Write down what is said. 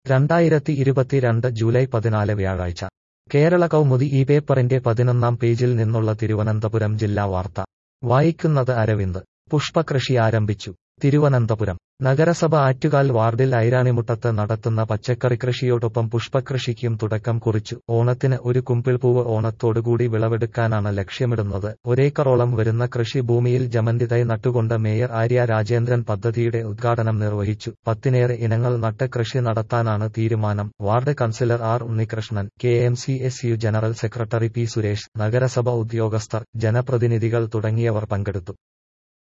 രണ്ടായിരത്തി ഇരുപത്തിരണ്ട് ജൂലൈ പതിനാല് വ്യാഴാഴ്ച കേരള കൗമുദി ഈ പേപ്പറിന്റെ പതിനൊന്നാം പേജിൽ നിന്നുള്ള തിരുവനന്തപുരം ജില്ലാ വാർത്ത വായിക്കുന്നത് അരവിന്ദ് പുഷ്പകൃഷി ആരംഭിച്ചു തിരുവനന്തപുരം നഗരസഭ ആറ്റുകാൽ വാർഡിൽ ഐരാണിമുട്ടത്ത് നടത്തുന്ന പച്ചക്കറി കൃഷിയോടൊപ്പം പുഷ്പകൃഷിക്കും തുടക്കം കുറിച്ചു ഓണത്തിന് ഒരു കുമ്പിൾപൂവ് ഓണത്തോടുകൂടി വിളവെടുക്കാനാണ് ലക്ഷ്യമിടുന്നത് ഒരേക്കറോളം വരുന്ന കൃഷിഭൂമിയിൽ ജമന്തി തൈ നട്ടുകൊണ്ട് മേയർ ആര്യ രാജേന്ദ്രൻ പദ്ധതിയുടെ ഉദ്ഘാടനം നിർവഹിച്ചു പത്തിനേറെ ഇനങ്ങൾ നട്ട് കൃഷി നടത്താനാണ് തീരുമാനം ward councillor R Unnikrishnan K M C S U general secretary P Suresh നഗരസഭ ഉദ്യോഗസ്ഥർ ജനപ്രതിനിധികൾ തുടങ്ങിയവർ പങ്കെടുത്തു